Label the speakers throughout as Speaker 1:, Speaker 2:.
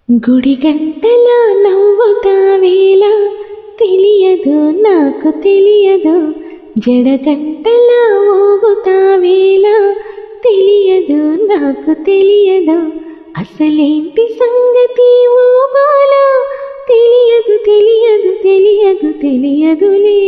Speaker 1: గుడి గంటల నవ్వుతావేళ తెలియదు నాకు తెలియదు జడ గంటల ఊగుతావేళ తెలియదు నాకు తెలియదు అసలేంటి సంగతి ఊబాల తెలియదు తెలియదు తెలియదు తెలియదులే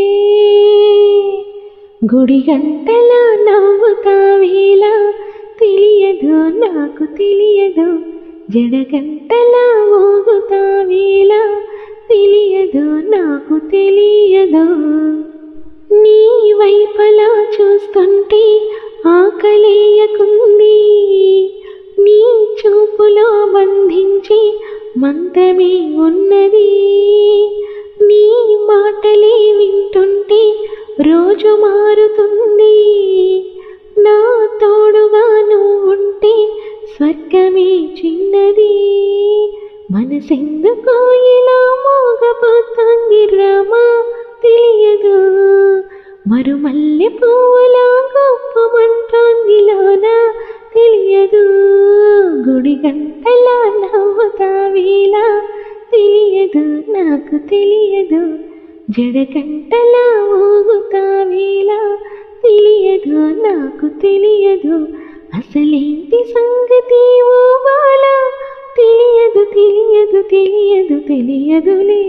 Speaker 1: గుడి గంటల నవ్వుతావేళ తెలియదు నాకు తెలియదు జడగంటల ఊగుతావేళ తెలియదు నాకు తెలియదు నీ వైపలా చూస్తుంటే ఆకలేయకుంది నీ చూపులో బంధించి మందమే ఉన్నది నీ మాటలే వింటుంటే రోజు మారుతుంది నా తోడుగా నువ్వుంటే స్వర్గమే చిన్నది మనసెందుకు ఇలా మోగపోతుంది రామా తెలియదు మరుమల్లె పువ్వులా గొప్పమంటోంది లోన తెలియదు గుడి గంటలా నవ్వుతావేలా తెలియదు నాకు తెలియదు జడగంటలా ఊగుతావేలా తెలియదు నాకు తెలియదు అసలేంటి సంగతి ఓ బాల తెలియదు తెలియదు తెలియదు తెలియదులే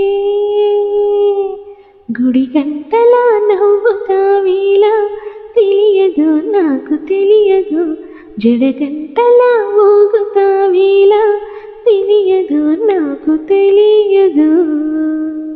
Speaker 1: గుడి గంటలా నవ్వుతావేలా తెలియదు నాకు తెలియదు జడగంటలా ఊగుతావేలా తెలియదు నాకు తెలియదు